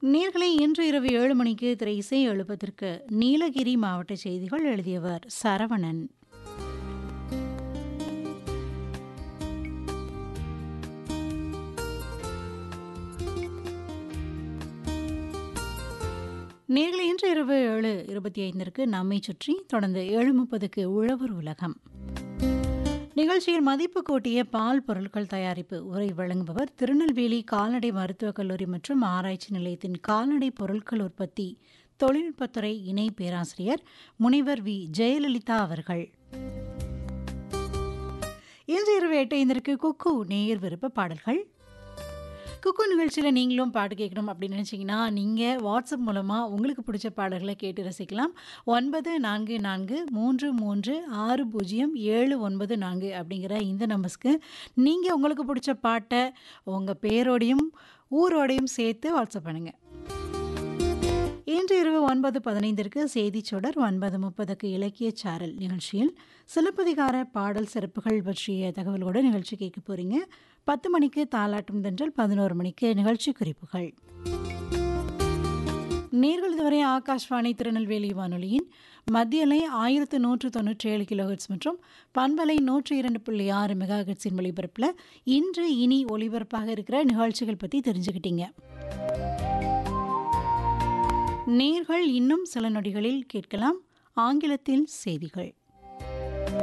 நேர்களை இன்று இரவு ஏழு மணிக்கு திரை இசை எழுப்பதற்கு நீலகிரி மாவட்ட செய்திகள் எழுதியவர் சரவணன் நேர்களை இன்று இரவு ஏழு இருபத்தி ஐந்திற்கு நம்மை சுற்றி தொடர்ந்து ஏழு முப்பதுக்கு உழவர் உலகம் நிகழ்ச்சியில் மதிப்பு கூட்டிய பால் பொருட்கள் தயாரிப்பு உரை வழங்குபவர் திருநெல்வேலி கால்நடை மருத்துவக் கல்லூரி மற்றும் ஆராய்ச்சி நிலையத்தின் கால்நடை பொருட்கள் உற்பத்தி தொழில்நுட்பத்துறை இணை பேராசிரியர் முனைவர் வி ஜெயலலிதா அவர்கள் இன்று இரவு எட்டு ஐந்திற்கு குக்கு நேயர் விருப்ப பாடல்கள் குக்கு நிகழ்ச்சியில் நீங்களும் பாட்டு கேட்கணும் அப்படின்னு நினச்சிங்கன்னா நீங்கள் வாட்ஸ்அப் மூலமாக உங்களுக்கு பிடிச்ச பாடல்களை கேட்டு ரசிக்கலாம் ஒன்பது நான்கு நான்கு மூன்று மூன்று ஆறு பூஜ்ஜியம் ஏழு ஒன்பது நான்கு அப்படிங்கிற இந்த நம்பர்ஸ்க்கு நீங்கள் உங்களுக்கு பிடிச்ச பாட்டை உங்கள் பேரோடையும் ஊரோடையும் சேர்த்து வாட்ஸ்அப் பண்ணுங்கள் இன்று இரவு ஒன்பது பதினைந்திற்கு செய்திச் சுடர் ஒன்பது முப்பதுக்கு இலக்கிய சாரல் நிகழ்ச்சியில் சிலப்பதிகார பாடல் சிறப்புகள் பற்றிய தகவலோடு நிகழ்ச்சி கேட்க போறீங்க பத்து மணிக்கு தாலாட்டும் தென்றல் பதினோரு மணிக்கு நிகழ்ச்சி குறிப்புகள் நேர்கள் இதுவரை ஆகாஷ்வாணி திருநெல்வேலி வானொலியின் மத்தியலை ஆயிரத்து நூற்று தொண்ணூற்றி ஏழு கிலோஹெட்ஸ் மற்றும் பண்பலை நூற்றி இரண்டு புள்ளி ஆறு மெகா ஹெட்ஸின் ஒளிபரப்பில் இன்று இனி ஒளிபரப்பாக இருக்கிற நிகழ்ச்சிகள் பற்றி தெரிஞ்சுக்கிட்டீங்க நேர்கள் இன்னும் சில நொடிகளில் கேட்கலாம் ஆங்கிலத்தில் செய்திகள்